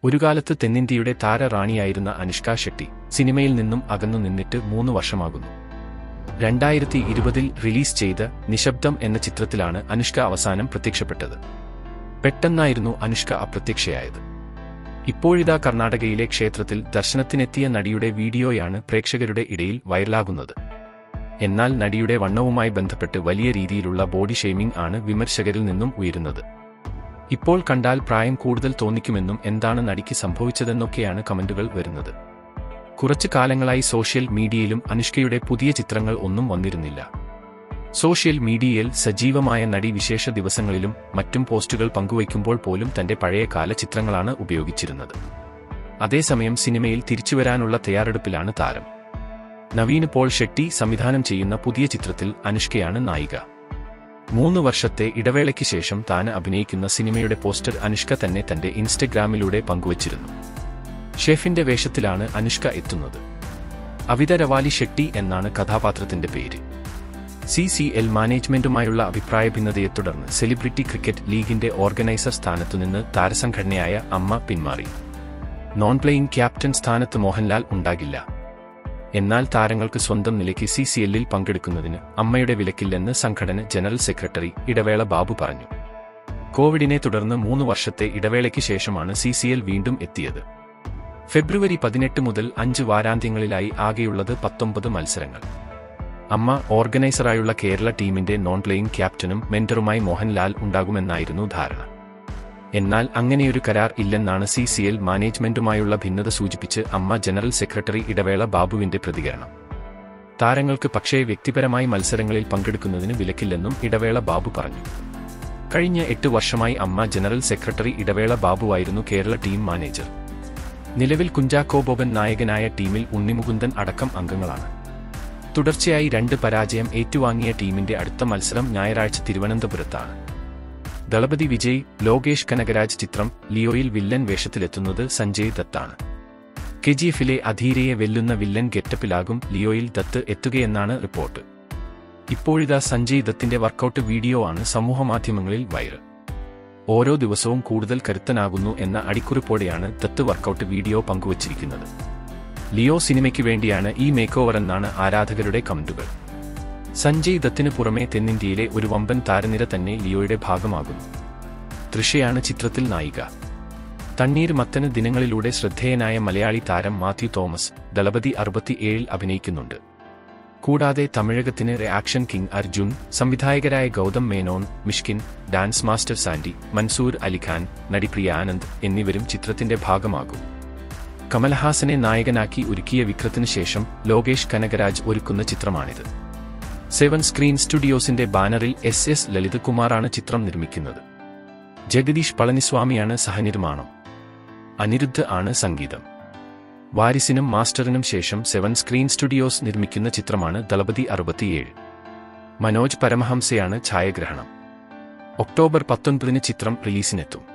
ഒരു കാലത്ത് തെന്നിന്ത്യയുടെ താരറാണിയായിരുന്ന അനുഷ്ക ഷെട്ടി സിനിമയിൽ നിന്നും അകന്നു നിന്നിട്ട് മൂന്ന് വർഷമാകുന്നു രണ്ടായിരത്തി ഇരുപതിൽ റിലീസ് ചെയ്ത നിശബ്ദം എന്ന ചിത്രത്തിലാണ് അനുഷ്ക അവസാനം പ്രത്യക്ഷപ്പെട്ടത് പെട്ടെന്നായിരുന്നു അനുഷ്ക അപ്രത്യക്ഷയായത് ഇപ്പോഴിതാ കർണാടകയിലെ ക്ഷേത്രത്തിൽ ദർശനത്തിനെത്തിയ നടിയുടെ വീഡിയോയാണ് പ്രേക്ഷകരുടെ ഇടയിൽ വൈറലാകുന്നത് എന്നാൽ നടിയുടെ വണ്ണവുമായി ബന്ധപ്പെട്ട് വലിയ രീതിയിലുള്ള ബോഡി ഷെയ്മിംഗ് ആണ് വിമർശകരിൽ നിന്നും ഉയരുന്നത് ഇപ്പോൾ കണ്ടാൽ പ്രായം കൂടുതൽ തോന്നിക്കുമെന്നും എന്താണ് നടിക്ക് സംഭവിച്ചതെന്നൊക്കെയാണ് കമന്റുകൾ വരുന്നത് കുറച്ചു കാലങ്ങളായി സോഷ്യൽ മീഡിയയിലും അനുഷ്കയുടെ പുതിയ ചിത്രങ്ങൾ ഒന്നും വന്നിരുന്നില്ല സോഷ്യൽ മീഡിയയിൽ സജീവമായ നടി വിശേഷ ദിവസങ്ങളിലും മറ്റും പോസ്റ്റുകൾ പങ്കുവയ്ക്കുമ്പോൾ പോലും തന്റെ പഴയകാല ചിത്രങ്ങളാണ് ഉപയോഗിച്ചിരുന്നത് അതേസമയം സിനിമയിൽ തിരിച്ചുവരാനുള്ള തയ്യാറെടുപ്പിലാണ് താരം നവീന് പോൾ ഷെട്ടി സംവിധാനം ചെയ്യുന്ന പുതിയ ചിത്രത്തിൽ അനുഷ്കയാണ് നായിക മൂന്ന് വർഷത്തെ ഇടവേളയ്ക്ക് ശേഷം താൻ അഭിനയിക്കുന്ന സിനിമയുടെ പോസ്റ്റർ അനുഷ്ക തന്നെ തന്റെ ഇൻസ്റ്റഗ്രാമിലൂടെ പങ്കുവച്ചിരുന്നു ഷെഫിന്റെ വേഷത്തിലാണ് അനുഷ്ക എത്തുന്നത് അവിത രവാലി ഷെട്ടി എന്നാണ് കഥാപാത്രത്തിന്റെ പേര് സി സി എൽ മാനേജ്മെന്റുമായുള്ള അഭിപ്രായ ഭിന്നതയെ തുടർന്ന് സെലിബ്രിറ്റി ക്രിക്കറ്റ് ലീഗിന്റെ ഓർഗനൈസർ സ്ഥാനത്തുനിന്ന് താരസംഘടനയായ അമ്മ പിന്മാറി നോൺ പ്ലേയിങ് ക്യാപ്റ്റൻ സ്ഥാനത്ത് മോഹൻലാൽ ഉണ്ടാകില്ല എന്നാൽ താരങ്ങൾക്ക് സ്വന്തം നിലയ്ക്ക് സി സി എല്ലിൽ പങ്കെടുക്കുന്നതിന് അമ്മയുടെ വിലക്കില്ലെന്ന് സംഘടന ജനറൽ സെക്രട്ടറി ഇടവേള ബാബു പറഞ്ഞു കോവിഡിനെ തുടർന്ന് മൂന്ന് വർഷത്തെ ഇടവേളയ്ക്ക് ശേഷമാണ് സി സി എൽ വീണ്ടും എത്തിയത് ഫെബ്രുവരി പതിനെട്ട് മുതൽ അഞ്ച് വാരാന്ത്യങ്ങളിലായി ആകെയുള്ളത് പത്തൊമ്പത് മത്സരങ്ങൾ അമ്മ ഓർഗനൈസറായുള്ള കേരള ടീമിന്റെ നോൺ പ്ലേയിങ് ക്യാപ്റ്റനും മെന്ററുമായി മോഹൻലാൽ ഉണ്ടാകുമെന്നായിരുന്നു ധാരണ എന്നാൽ അങ്ങനെയൊരു കരാർ ഇല്ലെന്നാണ് സി സി എൽ മാനേജ്മെന്റുമായുള്ള ഭിന്നത സൂചിപ്പിച്ച് അമ്മ ജനറൽ സെക്രട്ടറി ഇടവേള ബാബുവിന്റെ പ്രതികരണം താരങ്ങൾക്ക് പക്ഷേ വ്യക്തിപരമായി മത്സരങ്ങളിൽ പങ്കെടുക്കുന്നതിന് വിലക്കില്ലെന്നും ഇടവേള ബാബു പറഞ്ഞു കഴിഞ്ഞ എട്ട് വർഷമായി അമ്മ ജനറൽ സെക്രട്ടറി ഇടവേള ബാബുവായിരുന്നു കേരള ടീം മാനേജർ നിലവിൽ കുഞ്ചാക്കോ ബോബൻ നായകനായ ടീമിൽ ഉണ്ണിമുകുന്ദൻ അടക്കം അംഗങ്ങളാണ് തുടർച്ചയായി രണ്ട് പരാജയം ഏറ്റുവാങ്ങിയ ടീമിന്റെ അടുത്ത മത്സരം ഞായറാഴ്ച തിരുവനന്തപുരത്താണ് ദളപതി വിജയ് ലോകേഷ് കനകരാജ് ചിത്രം ലിയോയിൽ വില്ലൻ വേഷത്തിലെത്തുന്നത് സഞ്ജയ് ദത്താണ് കെജിഎഫിലെ അധീരയെ വെല്ലുന്ന വില്ലൻ ഗെറ്റപ്പിലാകും ലിയോയിൽ ദത്ത് എത്തുകയെന്നാണ് റിപ്പോർട്ട് ഇപ്പോഴിതാ സഞ്ജയ് ദത്തിന്റെ വർക്കൌട്ട് വീഡിയോ ആണ് സമൂഹമാധ്യമങ്ങളിൽ വൈറൽ ഓരോ ദിവസവും കൂടുതൽ കരുത്തനാകുന്നു എന്ന അടിക്കുറിപ്പോടെയാണ് ദത്ത് വർക്കൌട്ട് വീഡിയോ പങ്കുവച്ചിരിക്കുന്നത് ലിയോ സിനിമയ്ക്ക് വേണ്ടിയാണ് ഈ മേക്ക് ഓവർ എന്നാണ് ആരാധകരുടെ കമന്റുകൾ സഞ്ജയ് ദത്തിന് പുറമെ തെന്നിന്ത്യയിലെ ഒരു വമ്പൻ താരനിര തന്നെ ലിയോയുടെ ഭാഗമാകുന്നു തൃഷയാണ് ചിത്രത്തിൽ നായിക തണ്ണീർ മത്തന് ദിനങ്ങളിലൂടെ ശ്രദ്ധേയനായ മലയാളി താരം മാത്യു തോമസ് ദളപതി അറുപത്തിയേഴിൽ അഭിനയിക്കുന്നുണ്ട് കൂടാതെ തമിഴകത്തിന് ആക്ഷൻ കിങ് അർജുൻ സംവിധായകരായ ഗൗതം മേനോൻ മിഷ്കിൻ ഡാൻസ് മാസ്റ്റർ സാൻഡി മൻസൂർ അലിഖാൻ നടി പ്രിയ ആനന്ദ് എന്നിവരും ചിത്രത്തിന്റെ ഭാഗമാകും കമൽഹാസനെ നായകനാക്കി ഒരുക്കിയ വിക്രത്തിനു ശേഷം ലോകേഷ് കനകരാജ് ഒരുക്കുന്ന ചിത്രമാണിത് സെവൻ സ്ക്രീൻ സ്റ്റുഡിയോസിന്റെ ബാനറിൽ എസ് എസ് ലളിതകുമാറാണ് ചിത്രം നിർമ്മിക്കുന്നത് ജഗദീഷ് പളനിസ്വാമിയാണ് സഹനിർമ്മാണം അനിരുദ്ധ് ആണ് സംഗീതം വാരിസിനും മാസ്റ്ററിനും ശേഷം സെവൻ സ്ക്രീൻ സ്റ്റുഡിയോസ് നിർമ്മിക്കുന്ന ചിത്രമാണ് ദളപതി അറുപത്തിയേഴ് മനോജ് പരമഹംസയാണ് ഛായാഗ്രഹണം ഒക്ടോബർ പത്തൊൻപതിന് ചിത്രം റിലീസിനെത്തും